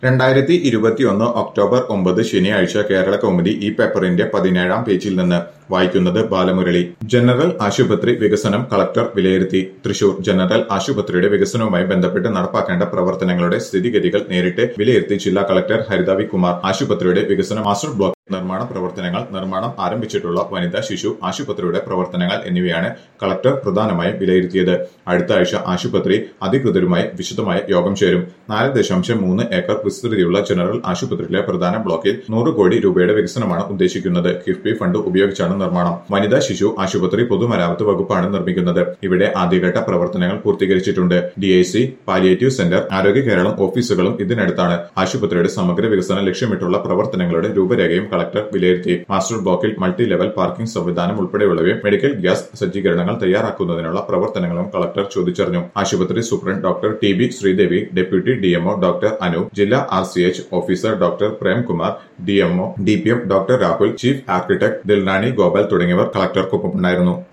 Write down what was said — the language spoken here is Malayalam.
രണ്ടായിരത്തി ഇരുപത്തിയൊന്ന് ഒക്ടോബർ ഒമ്പത് ശനിയാഴ്ച കേരള കൗമുദി ഈ പേപ്പറിന്റെ പതിനേഴാം പേജിൽ നിന്ന് വായിക്കുന്നത് ബാലമുരളി ജനറൽ ആശുപത്രി വികസനം കളക്ടർ വിലയിരുത്തി തൃശൂർ ജനറൽ ആശുപത്രിയുടെ വികസനവുമായി ബന്ധപ്പെട്ട് നടപ്പാക്കേണ്ട പ്രവർത്തനങ്ങളുടെ സ്ഥിതിഗതികൾ നേരിട്ട് വിലയിരുത്തി ജില്ലാ കളക്ടർ ഹരിത വി കുമാർ ആശുപത്രിയുടെ വികസന മാസ്റ്റർ ബ്ലോക്ക് നിർമ്മാണ പ്രവർത്തനങ്ങൾ നിർമ്മാണം ആരംഭിച്ചിട്ടുള്ള വനിതാ ശിശു ആശുപത്രിയുടെ പ്രവർത്തനങ്ങൾ എന്നിവയാണ് കളക്ടർ പ്രധാനമായും വിലയിരുത്തിയത് അടുത്ത ആഴ്ച ആശുപത്രി അധികൃതരുമായി വിശദമായ യോഗം ചേരും നാല് ദശാംശം മൂന്ന് ഏക്കർ വിസ്തൃതിയുള്ള ജനറൽ ആശുപത്രിയിലെ പ്രധാന ബ്ലോക്കിൽ നൂറ് കോടി രൂപയുടെ വികസനമാണ് ഉദ്ദേശിക്കുന്നത് കിഫ്ബി ഫണ്ട് ഉപയോഗിച്ചാണ് നിർമ്മാണം വനിതാ ശിശു ആശുപത്രി പൊതുമരാമത്ത് വകുപ്പാണ് നിർമ്മിക്കുന്നത് ഇവിടെ ആദ്യഘട്ട പ്രവർത്തനങ്ങൾ പൂർത്തീകരിച്ചിട്ടുണ്ട് ഡിഐസി പാലിയേറ്റീവ് സെന്റർ ആരോഗ്യ കേരളം ഓഫീസുകളും ഇതിനടുത്താണ് ആശുപത്രിയുടെ സമഗ്ര വികസനം ലക്ഷ്യമിട്ടുള്ള പ്രവർത്തനങ്ങളുടെ രൂപരേഖയും കളക്ടർ വിലയിരുത്തി മാസ്റ്റർ ബ്ലോക്കിൽ മൾട്ടി ലെവൽ പാർക്കിംഗ് സംവിധാനം ഉൾപ്പെടെയുള്ളവയും മെഡിക്കൽ ഗ്യാസ് സജ്ജീകരണങ്ങൾ തയ്യാറാക്കുന്നതിനുള്ള പ്രവർത്തനങ്ങളും കളക്ടർ ചോദിച്ചറിഞ്ഞു ആശുപത്രി superintendent doctor T B Sreedevi deputy DMO doctor Anu ജില്ലാ R C H officer doctor Premkumar DMO D P M doctor Rahul chief architect Dilrani Gopal തുടങ്ങിയവർ കളക്ടർക്കൊപ്പമുണ്ടായിരുന്നു